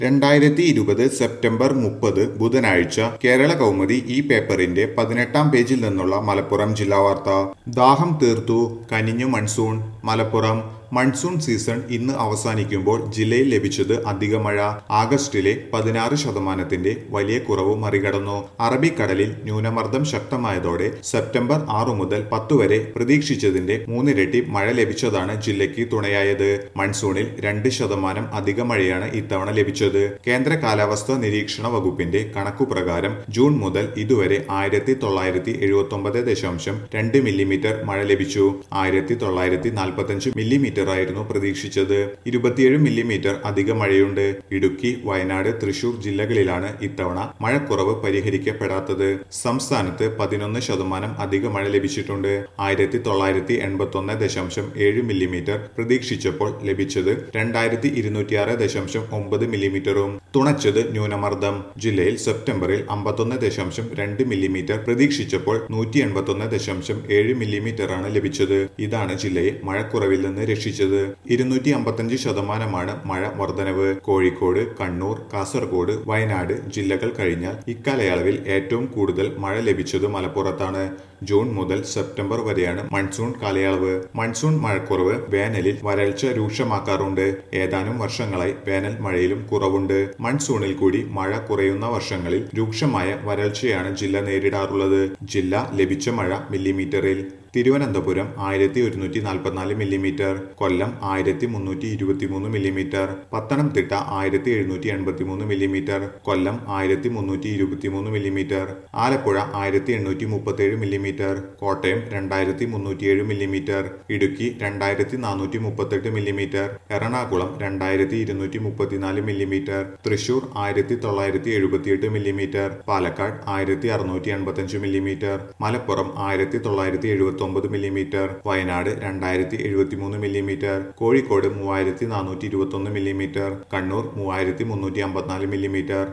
രണ്ടായിരത്തി ഇരുപത് സെപ്റ്റംബർ മുപ്പത് ബുധനാഴ്ച കേരള കൗമുദി ഈ പേപ്പറിന്റെ പതിനെട്ടാം പേജിൽ നിന്നുള്ള മലപ്പുറം ജില്ലാ വാർത്ത ദാഹം തീർത്തു കനിഞ്ഞു മൺസൂൺ മലപ്പുറം മൺസൂൺ സീസൺ ഇന്ന് അവസാനിക്കുമ്പോൾ ജില്ലയിൽ ലഭിച്ചത് അധിക മഴ ആഗസ്റ്റിലെ പതിനാറ് ശതമാനത്തിന്റെ വലിയ കുറവ് മറികടന്നു അറബിക്കടലിൽ ന്യൂനമർദ്ദം ശക്തമായതോടെ സെപ്റ്റംബർ ആറു മുതൽ പത്ത് വരെ പ്രതീക്ഷിച്ചതിന്റെ മൂന്നിരട്ടി മഴ ലഭിച്ചതാണ് ജില്ലയ്ക്ക് തുണയായത് മൺസൂണിൽ രണ്ട് ശതമാനം അധിക മഴയാണ് ഇത്തവണ ലഭിച്ചത് കേന്ദ്ര കാലാവസ്ഥാ നിരീക്ഷണ വകുപ്പിന്റെ കണക്കുപ്രകാരം ജൂൺ മുതൽ ഇതുവരെ ആയിരത്തി തൊള്ളായിരത്തി എഴുപത്തി ഒമ്പത് ദശാംശം രണ്ട് മില്ലിമീറ്റർ മഴ ലഭിച്ചു ആയിരത്തി തൊള്ളായിരത്തി നാൽപ്പത്തഞ്ച് മില്ലിമീറ്റർ ആയിരുന്നു പ്രതീക്ഷിച്ചത് ഇരുപത്തിയേഴ് മില്ലിമീറ്റർ അധിക മഴയുണ്ട് ഇടുക്കി വയനാട് തൃശൂർ ജില്ലകളിലാണ് ഇത്തവണ മഴക്കുറവ് പരിഹരിക്കപ്പെടാത്തത് സംസ്ഥാനത്ത് പതിനൊന്ന് ശതമാനം അധിക മഴ ലഭിച്ചിട്ടുണ്ട് ആയിരത്തി തൊള്ളായിരത്തി എൺപത്തി ഒന്ന് ദശാംശം ഏഴ് മില്ലിമീറ്റർ പ്രതീക്ഷിച്ചപ്പോൾ ലഭിച്ചത് രണ്ടായിരത്തി ഇരുന്നൂറ്റിയാറ് ദശാംശം ഒമ്പത് മില്ലിമീറ്ററും തുണച്ചത് ന്യൂനമർദ്ദം ജില്ലയിൽ സെപ്റ്റംബറിൽ അമ്പത്തൊന്ന് ദശാംശം രണ്ട് മില്ലിമീറ്റർ പ്രതീക്ഷിച്ചപ്പോൾ നൂറ്റി എൺപത്തൊന്ന് ദശാംശം ഏഴ് മില്ലിമീറ്ററാണ് ലഭിച്ചത് ഇതാണ് ജില്ലയെ മഴക്കുറവിൽ നിന്ന് രക്ഷിച്ചത് ഇരുന്നൂറ്റി അമ്പത്തഞ്ച് ശതമാനമാണ് മഴ വർധനവ് കോഴിക്കോട് കണ്ണൂർ കാസർഗോഡ് വയനാട് ജില്ലകൾ കഴിഞ്ഞാൽ ഇക്കാലയളവിൽ ഏറ്റവും കൂടുതൽ മഴ ലഭിച്ചത് മലപ്പുറത്താണ് ജൂൺ മുതൽ സെപ്റ്റംബർ വരെയാണ് മൺസൂൺ കാലയളവ് മൺസൂൺ മഴക്കുറവ് വേനലിൽ വരൾച്ച രൂക്ഷമാക്കാറുണ്ട് ഏതാനും വർഷങ്ങളായി വേനൽ മഴയിലും കുറവുണ്ട് മൺസൂണിൽ കൂടി മഴ കുറയുന്ന വർഷങ്ങളിൽ രൂക്ഷമായ വരൾച്ചയാണ് ജില്ല നേരിടാറുള്ളത് ജില്ല ലഭിച്ച മഴ മില്ലിമീറ്ററിൽ തിരുവനന്തപുരം ആയിരത്തി ഒരുന്നൂറ്റി നാൽപ്പത്തിനാല് മില്ലിമീറ്റർ കൊല്ലം ആയിരത്തി മുന്നൂറ്റി ഇരുപത്തിമൂന്ന് മില്ലിമീറ്റർ പത്തനംതിട്ട ആയിരത്തി എഴുന്നൂറ്റി എൺപത്തി മൂന്ന് മില്ലിമീറ്റർ കൊല്ലം ആയിരത്തി മുന്നൂറ്റി ഇരുപത്തിമൂന്ന് മില്ലിമീറ്റർ ആലപ്പുഴ ആയിരത്തി എണ്ണൂറ്റി മുപ്പത്തേഴ് മില്ലിമീറ്റർ കോട്ടയം രണ്ടായിരത്തി മുന്നൂറ്റിയേഴ് മില്ലിമീറ്റർ ഇടുക്കി രണ്ടായിരത്തി നാനൂറ്റി മുപ്പത്തെട്ട് മില്ലിമീറ്റർ എറണാകുളം രണ്ടായിരത്തി ഇരുന്നൂറ്റി മുപ്പത്തിനാല് മില്ലിമീറ്റർ തൃശൂർ ആയിരത്തി തൊള്ളായിരത്തി എഴുപത്തിയെട്ട് മില്ലിമീറ്റർ പാലക്കാട് ആയിരത്തി അറുന്നൂറ്റി എൺപത്തഞ്ച് മില്ലിമീറ്റർ മലപ്പുറം ആയിരത്തി തൊള്ളായിരത്തി എഴുപത്തി ഒമ്പത് മില്ലിമീറ്റർ വയനാട് രണ്ടായിരത്തി എഴുപത്തിമൂന്ന് മില്ലിമീറ്റർ കോഴിക്കോട് മൂവായിരത്തി നാനൂറ്റി ഇരുപത്തി ഒന്ന് മില്ലിമീറ്റർ കണ്ണൂർ മൂവായിരത്തി മുന്നൂറ്റി അമ്പത്തിനാല് മില്ലിമീറ്റർ